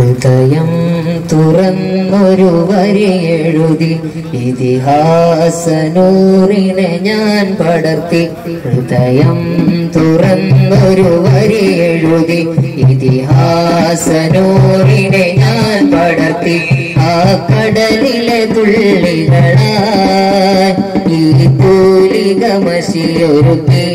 ഹൃദയം തുറന്നൊരു വരി എഴുതി ഇതിഹാസനൂറിനെ ഞാൻ പടർത്തി ഹൃദയം തുറന്നൊരു വരി എഴുതി ഇതിഹാസനൂറിനെ ഞാൻ പടർത്തി ആ കടലിലെ തുള്ളികളായി ഈ തൂലികമശിയൊരുക്കി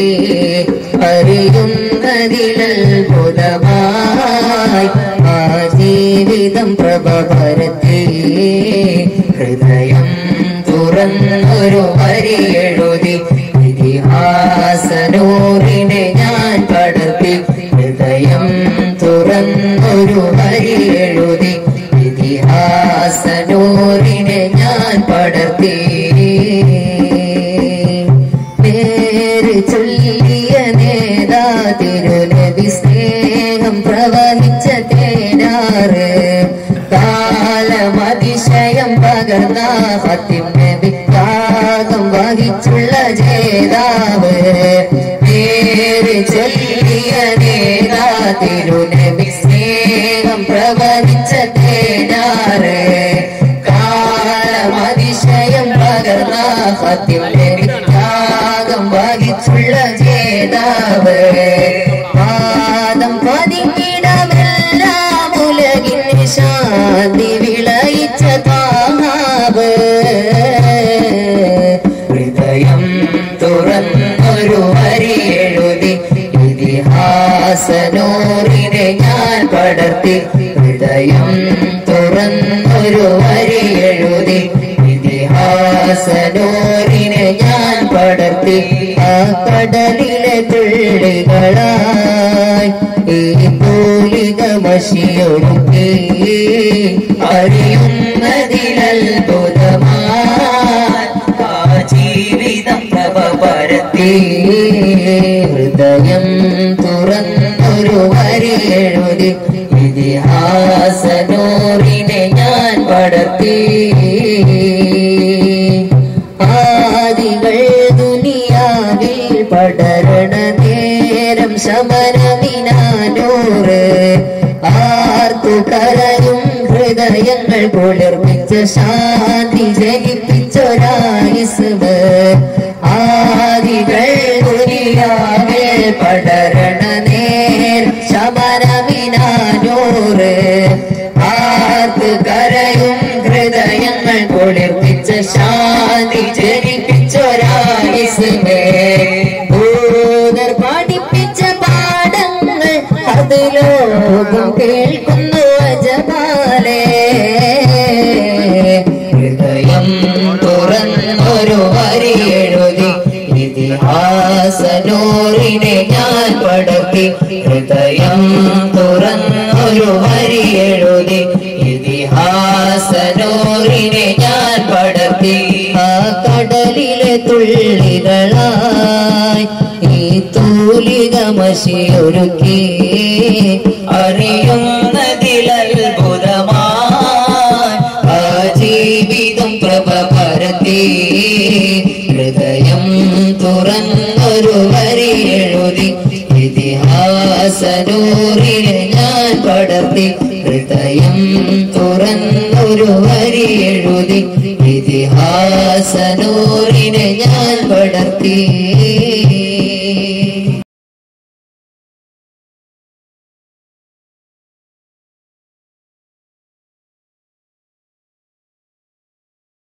അറിയുന്നതിലത്ഭുതമായി ആ ജീവിതം പ്രഭ പരത്തി ഹൃദയം തുറന്നൊരു വരി എഴുതി ഇതിഹാസനൂറിനെ ഞാൻ പടർത്തി ഹൃദയം തുറന്നൊരു വരി എഴുതി ഇതിഹാസനൂറിനെ ഞാൻ പടർത്തി പേര് ചൊല്ലിയ നേതാ തിരുനബി സ്നേഹം പ്രവഹിച്ച തേനാറ് കാലമതിശയം പകർന്ന ഹത്തിം നബി ത്യാഗം വഹിച്ചുള്ള ജേതാവ് പേര് ചൊല്ലിയ നേതാ തിരുനബി സ്നേഹം പ്രവഹിച്ച തേനാറ് കാലമതിശയം പകർന്ന ഹത്തിം നബി ത്യാഗം വഹിച്ചുള്ള ജേതാവ് പാദം പതിങ്ങിടമെല്ലാം ഉലകിന് ശാന്തി വിളയിച്ച താഹാവ് ഹൃദയം തുറന്നൊരു വരി എഴുതി ഇതിഹാസനൂറിനെ ഞാൻ പടർത്തി ഹൃദയം തുറന്നൊരു വരി എഴുതി ഇതിഹാസനൂറിനെ ഞാൻ പടർത്തി ആ കടലിലെ തുള്ളികളായി ഈ തൂലിക മഷിയൊരുക്കി അറിയുന്നതിലത്ഭുതമായി ആ ജീവിതം പ്രഭ പരത്തി ഹൃദയം തുറന്നൊരു വരി എഴുതി ഇതിഹാസനൂറിനെ ഞാൻ പടർത്തി ആദികൾ ദുനിയാവിൽ പടരണ നേരം ശമനമിനാനൂറ് ആർത്തു കരയും ഹൃദയങ്ങൾ കുളിർപ്പിച്ച ശാന്തി ജനിപ്പിച്ചൊരായുസ് ആദികൾ ദുനിയാവിൽ പടരണ നേരം ശമനമിനാനൂറ് ആർക്ക് കരയും ഹൃദയങ്ങൾ കുളിർപ്പിച്ച ശാന്തി ജനിപ്പിച്ചൊരായുസ്മേ ഭൂതർ പഠിപ്പിച്ച പാഠങ്ങൾ അത് ലോകം കേൾക്കുന്നു അജമാലേ ഹൃദയം തുറന്നൊരു വരി എഴുതി ഇതിഹാസനൂറിനെ ഞാൻ പടർത്തി ഹൃദയം തുറന്നൊരു വരി എഴുതി ഇതിഹാസനൂറിനെ ഞാൻ പടർത്തി ആ കടലിലെ തുള്ളികളായി ഈ തൂലിക മഷിയൊരുക്കി അറിയുന്നതിലത്ഭുതമായി ആ ജീവിതം പ്രഭ പരത്തി ഹൃദയം തുറന്നൊരു വരി എഴുതി ഇതിഹാസനൂറിനെ ഞാൻ പടർത്തി ഹൃദയം തുറന്നൊരു വരി എഴുതി ഇതിഹാസനൂറിനെ ഞാൻ പടർത്തി